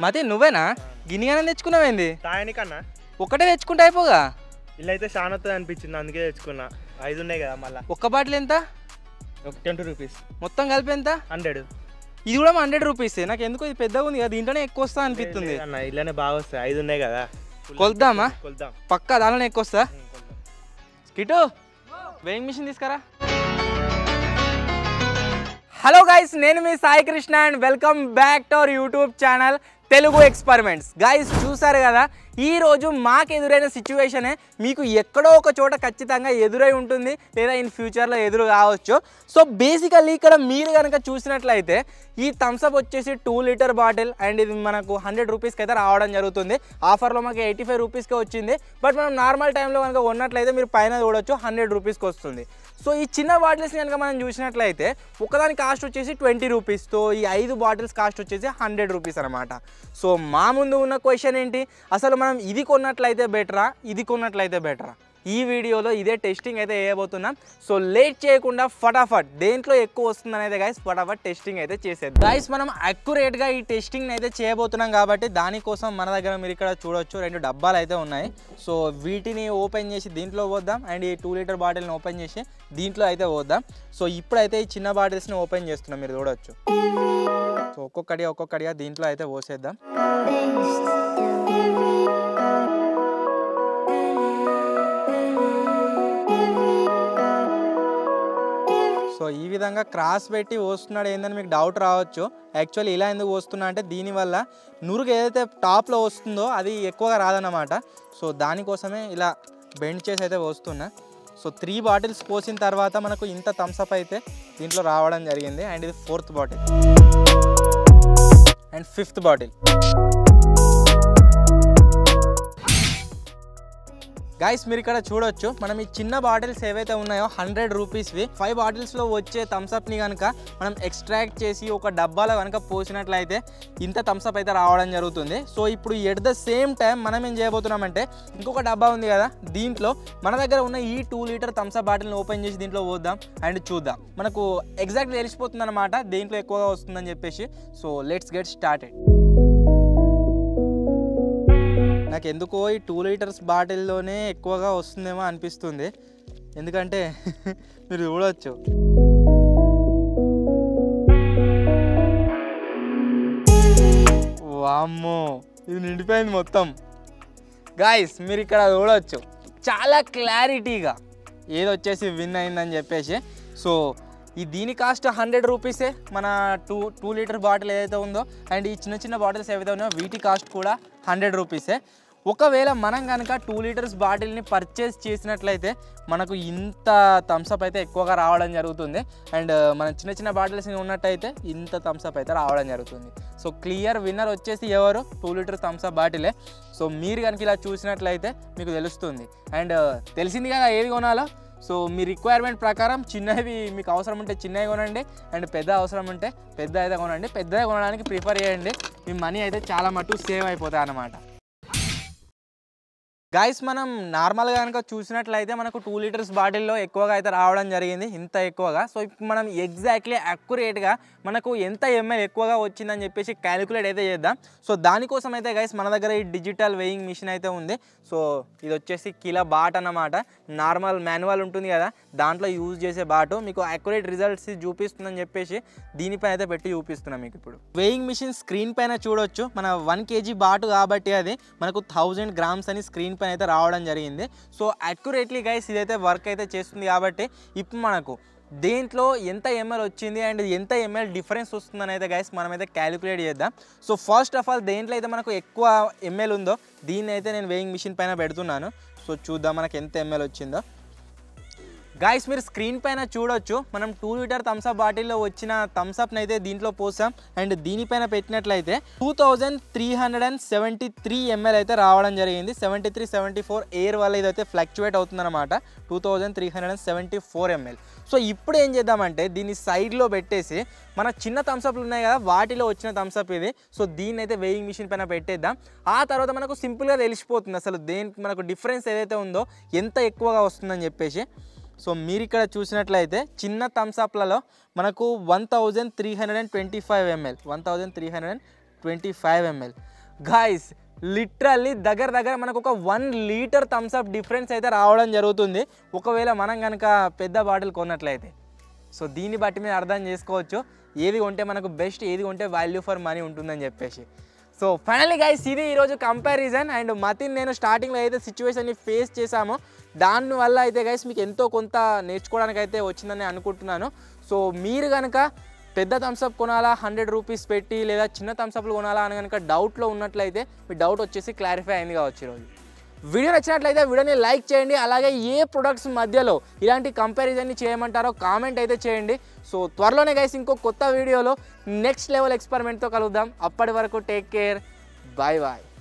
మతి నువ్వేనా గిన్నెగానే తెచ్చుకున్నావేంది తాయనికన్నా ఒకటే తెచ్చుకుంటే అయిపోగా ఇలా అయితే చాలా వస్తుంది అనిపించింది అందుకే తెచ్చుకున్నా ఐదు ఉన్నాయి కదా మళ్ళీ ఒక్క బాటిల్ ఎంత ఒక ట్వంటీ రూపీస్ మొత్తం కలిపి ఎంత హండ్రెడ్ ఇది కూడా హండ్రెడ్ రూపీస్ నాకు ఎందుకు ఇది పెద్దగా ఉంది కదా దీంట్లోనే ఎక్కువ వస్తా అనిపిస్తుంది అన్న ఇలానే బాగా వస్తాయి ఐదు ఉన్నాయి కదా కొలుద్దామా కొలుద్దాం పక్కా దానిలోనే ఎక్కువ వస్తా ఉం, కొలుద్దాం. కిటు వెయింగ్ మిషన్ తీసుకురా హలో గైస్ నేను మీ Sai Krishna and welcome back to our YouTube channel Telugu experiments guys చూసారు కదా ఈ రోజు మాకు ఎదురైన సిచ్యువేషనే మీకు ఎక్కడో ఒక చోట ఖచ్చితంగా ఎదురై ఉంటుంది లేదా ఇన్ ఫ్యూచర్లో ఎదురు కావచ్చు సో బేసికల్లీ ఇక్కడ మీరు కనుక చూసినట్లయితే ఈ థమ్స్అప్ వచ్చేసి టూ లీటర్ బాటిల్ అండ్ ఇది మనకు హండ్రెడ్ రూపీస్కి అయితే రావడం జరుగుతుంది ఆఫర్లో మాకు ఎయిటీ ఫైవ్ రూపీస్కే వచ్చింది బట్ మనం నార్మల్ టైంలో కనుక ఉన్నట్లయితే మీరు పైన చూడొచ్చు హండ్రెడ్ రూపీస్కి వస్తుంది సో ఈ చిన్న బాటిల్స్ కనుక మనం చూసినట్లయితే ఒకదాని కాస్ట్ వచ్చేసి ట్వంటీ రూపీస్తో ఈ ఐదు బాటిల్స్ కాస్ట్ వచ్చేసి హండ్రెడ్ రూపీస్ అనమాట సో మా ముందు ఉన్న క్వశ్చన్ ఏంటి అసలు మనం ఇది కొన్నట్లయితే బెటరా ఇది కొన్నట్లయితే బెటరా ఈ వీడియోలో ఇదే టెస్టింగ్ అయితే వేయబోతున్నాం సో లేట్ చేయకుండా ఫటాఫట్ దేంట్లో ఎక్కువ వస్తుంది అనేది గైస్ ఫటాఫట్ టెస్టింగ్ అయితే చేసేది గైస్ మనం అక్యురేట్గా ఈ టెస్టింగ్ అయితే చేయబోతున్నాం కాబట్టి దానికోసం మన దగ్గర మీరు ఇక్కడ చూడొచ్చు రెండు డబ్బాలు అయితే ఉన్నాయి సో వీటిని ఓపెన్ చేసి దీంట్లో పోద్దాం అండ్ ఈ టూ లీటర్ బాటిల్ని ఓపెన్ చేసి దీంట్లో అయితే పోద్దాం సో ఇప్పుడైతే ఈ చిన్న బాటిల్స్ని ఓపెన్ చేస్తున్నాం మీరు చూడొచ్చు సో ఒక్కొక్కటి ఒక్కొక్కటిగా దీంట్లో అయితే పోసేద్దాం సో ఈ విధంగా క్రాస్ పెట్టి పోస్తున్నాడు ఏందని మీకు డౌట్ రావచ్చు యాక్చువల్లీ ఇలా ఎందుకు పోస్తున్నా అంటే దీనివల్ల నురుగు ఏదైతే టాప్లో వస్తుందో అది ఎక్కువగా రాదన్నమాట సో దానికోసమే ఇలా బెండ్ చేసి అయితే పోస్తున్నా సో త్రీ బాటిల్స్ పోసిన తర్వాత మనకు ఇంత థమ్స్అప్ అయితే దీంట్లో రావడం జరిగింది అండ్ ఇది fourth bottle and fifth bottle guys మీరు ఇక్కడ చూడొచ్చు మనం ఈ చిన్న బాటిల్స్ ఏవైతే ఉన్నాయో హండ్రెడ్ రూపీస్వి ఫైవ్ బాటిల్స్లో వచ్చే థమ్స్అప్ని కనుక మనం ఎక్స్ట్రాక్ట్ చేసి ఒక డబ్బాలో కనుక పోసినట్లయితే ఇంత థమ్స్అప్ అయితే రావడం జరుగుతుంది సో ఇప్పుడు ఎట్ ద సేమ్ టైం మనం ఏం చేయబోతున్నామంటే ఇంకొక డబ్బా ఉంది కదా దీంట్లో మన దగ్గర ఉన్న ఈ టూ లీటర్ థమ్స్అప్ బాటిల్ని ఓపెన్ చేసి దీంట్లో పోద్దాం అండ్ చూద్దాం మనకు ఎగ్జాక్ట్ తెలిసిపోతుంది అనమాట దేంట్లో ఎక్కువగా వస్తుందని చెప్పేసి సో లెట్స్ గెట్ స్టార్టెడ్ నాకు ఎందుకో ఈ టూ లీటర్స్ బాటిల్లోనే ఎక్కువగా వస్తుందేమో అనిపిస్తుంది ఎందుకంటే మీరు చూడవచ్చు వామ్మో ఇది నిండిపోయింది మొత్తం గాయస్ మీరు ఇక్కడ చూడవచ్చు చాలా క్లారిటీగా ఏది వచ్చేసి విన్ అయిందని చెప్పేసి సో ఈ దీని కాస్ట్ హండ్రెడ్ రూపీసే మన టూ టూ లీటర్ బాటిల్ ఏదైతే ఉందో అండ్ ఈ చిన్న చిన్న బాటిల్స్ ఏవైతే ఉన్నాయో వీటి కాస్ట్ కూడా హండ్రెడ్ రూపీసే ఒకవేళ మనం కనుక టూ లీటర్స్ బాటిల్ని పర్చేస్ చేసినట్లయితే మనకు ఇంత థమ్స్అప్ అయితే ఎక్కువగా రావడం జరుగుతుంది అండ్ మన చిన్న చిన్న బాటిల్స్ ఉన్నట్టయితే ఇంత థమ్స్అప్ అయితే రావడం జరుగుతుంది సో క్లియర్ విన్నర్ వచ్చేసి ఎవరు టూ లీటర్స్ థమ్స్అప్ బాటిలే సో మీరు కనుక ఇలా చూసినట్లయితే మీకు తెలుస్తుంది అండ్ తెలిసింది కదా ఏవి కొనాలో సో మీ రిక్వైర్మెంట్ ప్రకారం చిన్నవి మీకు అవసరం ఉంటే చిన్నవి కొనండి అండ్ పెద్ద అవసరం ఉంటే పెద్ద అయితే కొనండి పెద్దగా కొనడానికి ప్రిఫర్ చేయండి మీ మనీ అయితే చాలా మటుకు సేవ్ అయిపోతాయి అన్నమాట గైస్ మనం నార్మల్గా కనుక చూసినట్లయితే మనకు టూ లీటర్స్ బాటిల్లో ఎక్కువగా అయితే రావడం జరిగింది ఇంత ఎక్కువగా సో ఇప్పుడు మనం ఎగ్జాక్ట్లీ అక్యురేట్గా మనకు ఎంత ఎంఎల్ ఎక్కువగా వచ్చిందని చెప్పేసి క్యాలిక్యులేట్ అయితే చేద్దాం సో దానికోసం అయితే గైస్ మన దగ్గర ఈ డిజిటల్ వెయింగ్ మిషన్ అయితే ఉంది సో ఇది వచ్చేసి కిలో బాట్ అన్నమాట నార్మల్ మాన్యువల్ ఉంటుంది కదా దాంట్లో యూజ్ చేసే బాటు మీకు అక్యురేట్ రిజల్ట్స్ చూపిస్తుందని చెప్పేసి దీనిపైన అయితే పెట్టి చూపిస్తున్నాం మీకు ఇప్పుడు వెయింగ్ మిషన్ స్క్రీన్ పైన చూడొచ్చు మన వన్ కేజీ బాటు కాబట్టి అది మనకు థౌజండ్ గ్రామ్స్ అని స్క్రీన్ పైన అయితే రావడం జరిగింది సో అక్యురేట్లీ గైస్ ఇదైతే వర్క్ అయితే చేస్తుంది కాబట్టి ఇప్పుడు మనకు దేంట్లో ఎంత ఎంఎల్ వచ్చింది అండ్ ఎంత ఎంఎల్ డిఫరెన్స్ వస్తుందని అయితే గైస్ మనమైతే క్యాలిక్యులేట్ చేద్దాం సో ఫస్ట్ ఆఫ్ ఆల్ దేంట్లో అయితే మనకు ఎక్కువ ఎంఎల్ ఉందో దీన్ని అయితే నేను వెయింగ్ మిషన్ పైన పెడుతున్నాను సో చూద్దాం మనకు ఎంత ఎంఎల్ వచ్చిందో గాయస్ మీరు స్క్రీన్ పైన చూడొచ్చు మనం టూ లీటర్ థమ్స్అప్ బాటిల్లో వచ్చిన థమ్స్అప్ని అయితే దీంట్లో పోసాం అండ్ దీనిపైన పెట్టినట్లయితే two thousand three hundred and seventy three ML అయితే రావడం జరిగింది seventy three seventy four air వల్ల ఇదైతే ఫ్లక్చువేట్ అవుతుందన్నమాట two thousand three hundred and seventy four ML so ఇప్పుడు ఏం చేద్దామంటే దీన్ని సైడ్లో పెట్టేసి మన చిన్న థమ్స్అప్లు ఉన్నాయి కదా వాటిలో వచ్చిన థమ్స్అప్ ఇది సో దీన్ని అయితే వెయింగ్ మిషన్ పైన పెట్టేద్దాం ఆ తర్వాత మనకు సింపుల్గా తెలిసిపోతుంది అసలు దేనికి మనకు డిఫరెన్స్ ఏదైతే ఉందో ఎంత ఎక్కువగా వస్తుందని చెప్పేసి సో మీరు ఇక్కడ చూసినట్లయితే చిన్న థమ్స్అప్లలో మనకు one thousand three hundred and twenty five ML one thousand three hundred and twenty five ML guys literally దగ్గర దగ్గర మనకు ఒక వన్ లీటర్ థమ్స్అప్ డిఫరెన్స్ అయితే రావడం జరుగుతుంది ఒకవేళ మనం కనుక పెద్ద బాటిల్ కొన్నట్లయితే సో దీన్ని బట్టి మీరు అర్థం చేసుకోవచ్చు ఏది కొంటే మనకు బెస్ట్ ఏది కొంటే వాల్యూ ఫర్ మనీ ఉంటుందని చెప్పేసి సో ఫైనల్లీ గైస్ ఇది ఈరోజు కంపారిజన్ అండ్ మతిన్ నేను స్టార్టింగ్లో అయితే సిచ్యువేషన్ని ఫేస్ చేశామో దానివల్ల అయితే గైస్ మీకు ఎంతో కొంత నేర్చుకోవడానికి అయితే వచ్చిందని అనుకుంటున్నాను సో మీరు కనుక పెద్ద థమ్స్అప్ కొనాలా హండ్రెడ్ రూపీస్ పెట్టి లేదా చిన్న థమ్స్అప్లు కొనాలా అని కనుక డౌట్లో ఉన్నట్లయితే మీ డౌట్ వచ్చేసి క్లారిఫై అయింది కావచ్చు ఈరోజు వీడియో నచ్చినట్లయితే వీడియోని లైక్ చేయండి అలాగే ఏ ప్రొడక్ట్స్ మధ్యలో ఇలాంటి కంపారిజన్ని చేయమంటారో కామెంట్ అయితే చేయండి సో త్వరలోనే గైస్ ఇంకో కొత్త వీడియోలో నెక్స్ట్ లెవెల్ ఎక్స్పెరిమెంట్తో కలుద్దాం అప్పటి వరకు టేక్ కేర్ బాయ్ బాయ్